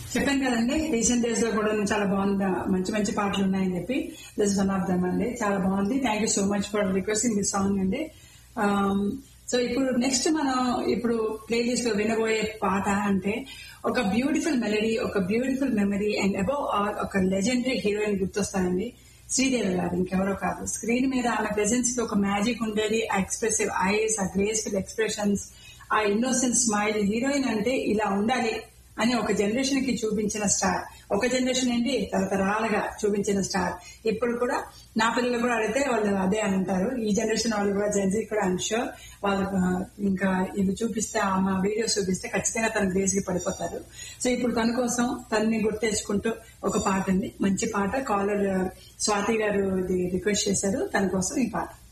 చెప్పాను కదండి recent days లో కూడా చాలా బాగుంది మంచి మంచి పాటలు ఉన్నాయని చెప్పి దిస్ వన్ ఆఫ్ దమ్ అండి చాలా బాగుంది thank you so much for requesting this song అండి సో ఇప్పుడు నెక్స్ట్ మనం ఇప్పుడు ప్లేలిస్ట్ లో వినబోయే పాట అంటే ఒక బ్యూటిఫుల్ మెలడీ ఒక beautiful memory and above all ఒక లెజెండరీ హీరోయిన్ గుర్తొస్తానండి శ్రీదేవి గారు ఇంకెవరో కాదు స్క్రీన్ మీద ఆమె ప్రెజెన్స్ కి ఒక మ్యాజిక్ ఉండేది ఆ ఎక్స్ప్రెసివ్ ఐస్ ఆ గ్రేస్ఫుల్ ఎక్స్ప్రెషన్స్ ఆ ఇన్నోసెంట్ స్మైల్ హీరోయిన్ అంటే ఇలా ఉండాలి అని ఒక జనరేషన్ కి చూపించిన స్టార్ ఒక జనరేషన్ ఏంటి తరతరాలుగా చూపించిన స్టార్ ఇప్పుడు కూడా నా పిల్లలు కూడా అడిగితే వాళ్ళు అదే అని అంటారు ఈ జనరేషన్ వాళ్ళు కూడా జెన్జీ కూడా ఐమ్ షూర్ వాళ్ళు ఆ, ఇంకా ఇవి చూపిస్తే ఆ మా వీడియోస్ చూపిస్తే ఖచ్చితంగా తన గ్రేస్ కి పడిపోతారు సో ఇప్పుడు తన కోసం తనని గుర్తేసుకుంటూ ఒక పాట ఉంది మంచి పాట కాలర్ స్వాతి గారు ఇది రిక్వెస్ట్ చేశారు తన కోసం ఈ పాట